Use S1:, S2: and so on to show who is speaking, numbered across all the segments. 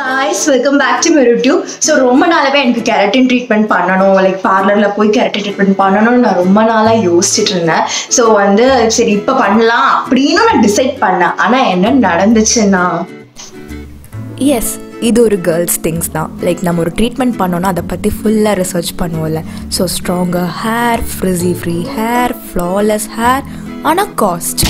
S1: guys welcome back to Meru tube so ரொம்ப நாளாவே எனக்கு கெரட்டின் ட்ரீட்மெண்ட் பண்ணணும் லைக் பார்லரில் போய் கெரட்டின் ட்ரீட்மெண்ட் பண்ணணும்னு நான் ரொம்ப நாளாக யோசிச்சுட்டு இருந்தேன் ஸோ வந்து சரி இப்போ பண்ணலாம் அப்படின்னு நான் டிசைட் பண்ணேன் ஆனால் என்ன நடந்துச்சுன்னா
S2: எஸ் இது ஒரு கேர்ள்ஸ் திங்ஸ் தான் லைக் நம்ம ஒரு ட்ரீட்மெண்ட் பண்ணோன்னா அதை பற்றி ஃபுல்லாக ரிசர்ச் பண்ணுவோம்ல so stronger hair frizzy free hair flawless hair ஆனால் காஸ்ட்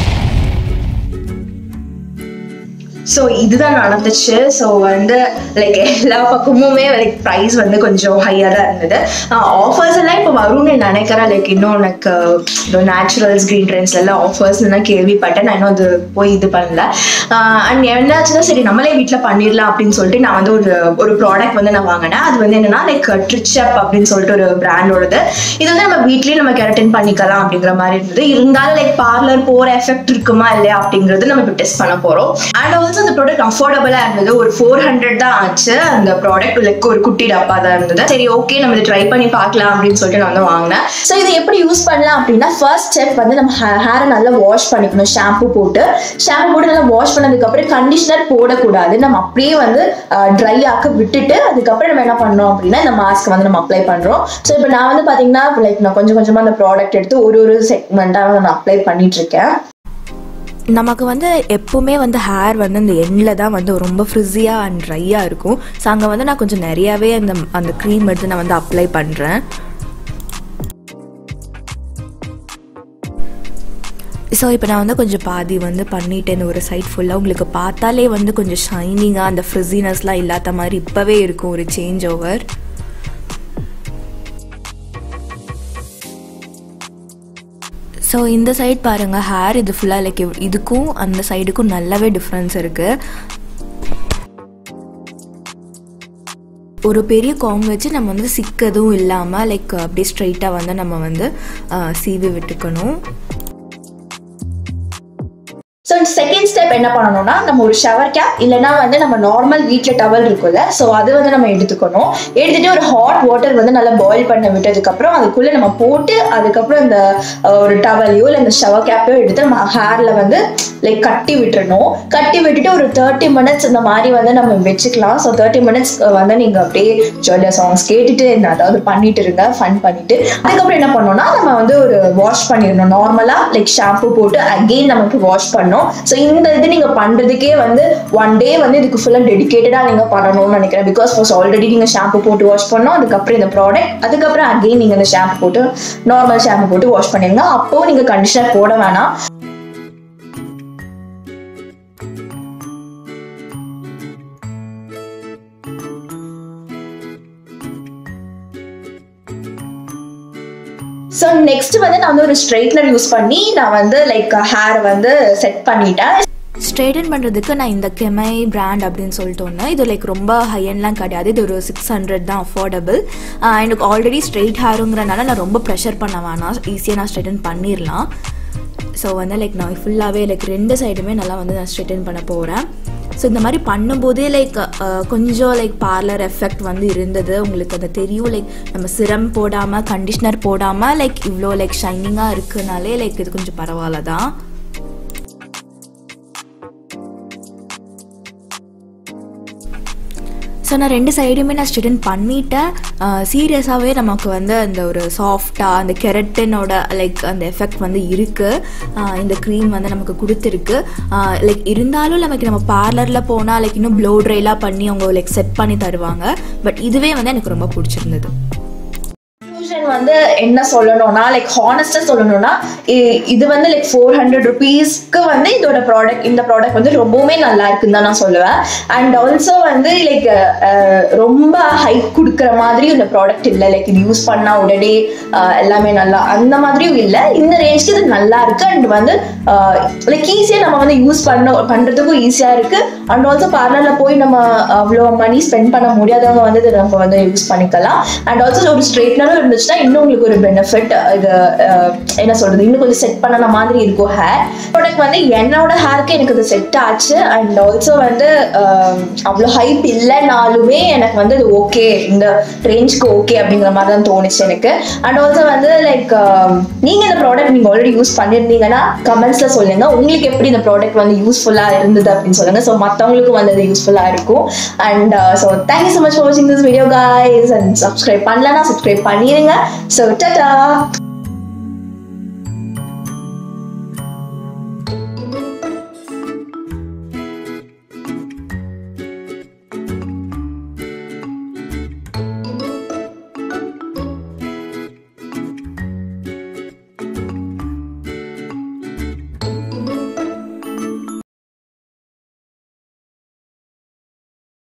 S1: ஸோ இதுதான் நடந்துச்சு ஸோ வந்து லைக் எல்லா பக்கமுமே லைக் ப்ரைஸ் வந்து கொஞ்சம் ஹையாக தான் இருந்தது ஆஃபர்ஸ் எல்லாம் இப்போ வரும்னு நினைக்கிறேன் லைக் இன்னும் எனக்கு நேச்சுரல்ஸ் க்ரீன் ட்ரெண்ட்ஸ்ல எல்லாம் ஆஃபர்ஸ் நான் கேள்விப்பட்டேன் நான் இன்னும் அது போய் இது பண்ணல அண்ட் என்னாச்சுன்னா சரி நம்மளே வீட்டில் பண்ணிடலாம் அப்படின்னு சொல்லிட்டு நான் வந்து ஒரு ஒரு ப்ராடக்ட் வந்து நான் வாங்கினேன் அது வந்து என்னன்னா லைக் ட்ரிச்சப் அப்படின்னு சொல்லிட்டு ஒரு பிராண்டோடது இது வந்து நம்ம வீட்லயே நம்ம கெரட்டின் பண்ணிக்கலாம் அப்படிங்கிற மாதிரி இருந்தது இருந்தாலும் லைக் பார்லர் போற எஃபெக்ட் இருக்குமா இல்லையா அப்படிங்கிறது நம்ம இப்போ டெஸ்ட் பண்ண போறோம் அண்ட் ஆல்சோ அந்த ப்ராடக்ட் அஃபோர்டபுளா இருந்தது ஒரு ஃபோர் ஹண்ட்ரட் தான் ஆச்சு அந்த ப்ராடக்ட் லைக் ஒரு குட்டி டப்பா தான் இருந்தது சரி ஓகே நம்ம இதை ட்ரை பண்ணி பார்க்கலாம் அப்படின்னு சொல்லிட்டு நான் வந்து வாங்கினேன் ஸோ இதை எப்படி யூஸ் பண்ணலாம் அப்படின்னா ஃபர்ஸ்ட் ஸ்டெப் வந்து நம்ம ஹேரை நல்லா வாஷ் பண்ணிக்கணும் ஷாம்பு போட்டு ஷாம்பு போட்டு நல்லா வாஷ் பண்ணதுக்கு அப்புறம் கண்டிஷனர் போடக்கூடாது நம்ம அப்படியே வந்து ட்ரை ஆக்க விட்டுட்டு அதுக்கப்புறம் நம்ம என்ன பண்ணோம் அப்படின்னா இந்த மாஸ்க் வந்து நம்ம அப்ளை பண்றோம் ஸோ இப்போ நான் வந்து பாத்தீங்கன்னா லைக் நான் கொஞ்சம் கொஞ்சமா அந்த ப்ராடக்ட் எடுத்து ஒரு ஒரு செக்மெண்ட்டாக நான் அப்ளை பண்ணிட்டு இருக்கேன்
S2: நமக்கு வந்து எப்போவுமே வந்து ஹேர் வந்து அந்த எண்ணில் தான் வந்து ரொம்ப ஃப்ரிஸியாக அண்ட் ட்ரையாக இருக்கும் ஸோ அங்கே வந்து நான் கொஞ்சம் நிறையாவே அந்த அந்த க்ரீம் எடுத்து நான் வந்து அப்ளை பண்ணுறேன் ஸோ இப்போ நான் வந்து கொஞ்சம் பாதி வந்து பண்ணிட்டேன் ஒரு சைட் ஃபுல்லாக உங்களுக்கு பார்த்தாலே வந்து கொஞ்சம் ஷைனிங்காக அந்த ஃப்ரிஸினஸ்லாம் இல்லாத மாதிரி இப்போவே இருக்கும் ஒரு சேஞ்ச் ஓவர் ஸோ இந்த சைட் பாருங்கள் ஹேர் இது ஃபுல்லாக லைக் இதுக்கும் அந்த சைடுக்கும் நல்லாவே டிஃப்ரென்ஸ் இருக்குது ஒரு பெரிய காம் வச்சு நம்ம வந்து சிக்கதும் இல்லாமல் லைக் அப்படியே ஸ்ட்ரைட்டாக வந்து நம்ம வந்து சீவி விட்டுக்கணும்
S1: ஸோ செகண்ட் ஸ்டெப் என்ன பண்ணணும்னா நம்ம ஒரு ஷவர் கேப் இல்லைனா வந்து நம்ம நார்மல் வீட்டில் டவல் இருக்கும்ல ஸோ அது வந்து நம்ம எடுத்துக்கணும் எடுத்துட்டு ஒரு ஹாட் வாட்டர் வந்து நல்லா பாயில் பண்ண விட்டதுக்கப்புறம் அதுக்குள்ளே நம்ம போட்டு அதுக்கப்புறம் இந்த ஒரு டவலையோ இல்லை இந்த ஷவர் கேப்பையோ எடுத்து நம்ம ஹேரில் வந்து லைக் கட்டி விட்டுறணும் கட்டி விட்டுட்டு ஒரு தேர்ட்டி மினிட்ஸ் இந்த மாதிரி வந்து நம்ம வச்சுக்கலாம் ஸோ தேர்ட்டி மினிட்ஸ் வந்து நீங்கள் அப்படியே ஜாலியாக சாங்ஸ் கேட்டுட்டு அதாவது பண்ணிட்டு இருங்க ஃபன் பண்ணிட்டு அதுக்கப்புறம் என்ன பண்ணோம்னா நம்ம வந்து ஒரு வாஷ் பண்ணிடணும் நார்மலாக லைக் ஷாம்பு போட்டு அகெயின் நமக்கு வாஷ் பண்ணோம் ஸோ இந்த இது நீங்க பண்றதுக்கே வந்து ஒன் டே வந்து இதுக்கு ஃபுல்லாக டெடிக்கேட்டடாக நீங்க பண்ணணும்னு நினைக்கிறேன் பிகாஸ் ஃபர்ஸ்ட் ஆல்ரெடி நீங்க ஷாம்பு போட்டு வாஷ் பண்ணோம் அதுக்கப்புறம் இந்த ப்ராடக்ட் அதுக்கப்புறம் அகெயின் நீங்க இந்த ஷாம்பு போட்டு நார்மல் ஷாம்பு போட்டு வாஷ் பண்ணிருங்க அப்போ நீங்க கண்டிஷனர் போட வேணாம் ஸோ நெக்ஸ்ட் வந்து நான் வந்து ஒரு ஸ்ட்ரைட்னர் யூஸ் பண்ணி நான் வந்து லைக் ஹேர் வந்து செட் பண்ணிட்டேன்
S2: ஸ்ட்ரைட்டன் பண்ணுறதுக்கு நான் இந்த கெமை பிராண்ட் அப்படின்னு சொல்லிட்டு ஒன்று இது லைக் ரொம்ப ஹையன்லாம் கிடையாது இது ஒரு சிக்ஸ் ஹண்ட்ரட் தான் அஃபோர்டபுள் எனக்கு ஆல்ரெடி ஸ்ட்ரைட் ஹேருங்கிறனால நான் ரொம்ப ப்ரெஷர் பண்ண வேணாம் ஈஸியாக நான் ஸ்ட்ரைட்டன் பண்ணிடலாம் ஸோ வந்து லைக் நான் ஃபுல்லாகவே லைக் ரெண்டு சைடுமே நல்லா வந்து நான் ஸ்ட்ரைட்டன் பண்ண போகிறேன் ஸோ இந்த மாதிரி பண்ணும்போதே லைக் கொஞ்சம் லைக் பார்லர் எஃபெக்ட் வந்து இருந்தது உங்களுக்கு அது தெரியும் லைக் நம்ம சிரம் போடாமல் கண்டிஷ்னர் போடாமல் லைக் இவ்வளோ லைக் ஷைனிங்காக இருக்குனாலே லைக் இது கொஞ்சம் பரவாயில்ல தான் ஸோ நான் ரெண்டு சைடுமே நான் ஸ்ட்ரிடன் பண்ணிட்டேன் சீரியஸாகவே நமக்கு வந்து அந்த ஒரு சாஃப்டாக அந்த கெரட்டினோட லைக் அந்த எஃபெக்ட் வந்து இருக்குது இந்த க்ரீம் வந்து நமக்கு கொடுத்துருக்கு லைக் இருந்தாலும் நமக்கு நம்ம பார்லரில் போனால் லைக் இன்னும் ப்ளோ ட்ரைலாம் பண்ணி அவங்க லைக் செட் பண்ணி தருவாங்க பட் இதுவே வந்து எனக்கு ரொம்ப பிடிச்சிருந்தது
S1: கன்க்ளூஷன் வந்து என்ன சொல்லணும்னா லைக் ஹானஸ்டா சொல்லணும்னா இது வந்து லைக் ஃபோர் ஹண்ட்ரட் ருபீஸ்க்கு வந்து இதோட ப்ராடக்ட் இந்த ப்ராடக்ட் வந்து ரொம்பவுமே நல்லா இருக்குன்னு தான் நான் சொல்லுவேன் அண்ட் ஆல்சோ வந்து லைக் ரொம்ப ஹைக் கொடுக்குற மாதிரி இந்த ப்ராடக்ட் இல்லை லைக் இது யூஸ் பண்ணா உடனே எல்லாமே நல்லா அந்த மாதிரியும் இல்லை இந்த ரேஞ்ச்க்கு இது நல்லா இருக்கு அண்ட் வந்து லைக் ஈஸியாக நம்ம வந்து யூஸ் பண்ண பண்றதுக்கும் ஈஸியாக இருக்கு அண்ட் ஆல்சோ பார்லர்ல போய் நம்ம அவ்வளோ மணி ஸ்பெண்ட் பண்ண முடியாதவங்க வந்து இதை நம்ம வந்து யூஸ் பண்ணிக்கலாம் அண்ட் ஆல்சோ ஒரு ஸ்ட்ரெயிட்னரும் இருந்துச்சுன்னா இருந்துச்சுன்னா இன்னும் உங்களுக்கு ஒரு பெனிஃபிட் இது அஹ், என்ன சொல்றது இன்னும் கொஞ்சம் செட் பண்ணன மாதிரி இருக்கும் ஹேர் ப்ராடக்ட் வந்து என்னோட ஹேருக்கு எனக்கு இது செட் ஆச்சு அண்ட் ஆல்சோ வந்து அஹ், அவ்வளோ ஹைப் இல்லைனாலுமே எனக்கு வந்து இது ஓகே இந்த ரேஞ்ச்க்கு ஓகே அப்படிங்கிற மாதிரி தான் தோணுச்சு எனக்கு அண்ட் ஆல்சோ வந்து லைக் நீங்க இந்த ப்ராடக்ட் நீங்க ஆல்ரெடி யூஸ் பண்ணிருந்தீங்கன்னா கமெண்ட்ஸ்ல சொல்லுங்க உங்களுக்கு எப்படி இந்த ப்ராடக்ட் வந்து யூஸ்ஃபுல்லா இருந்தது அப்படின்னு சொல்லுங்க ஸோ மற்றவங்களுக்கும் வந்து அது யூஸ்ஃபுல்லா இருக்கும் and so thank you so much for வாட்சிங் this video guys and subscribe பண்ணலன்னா சப்ஸ்கிரைப் பண்ணிடுங்க ஸோ டட்டா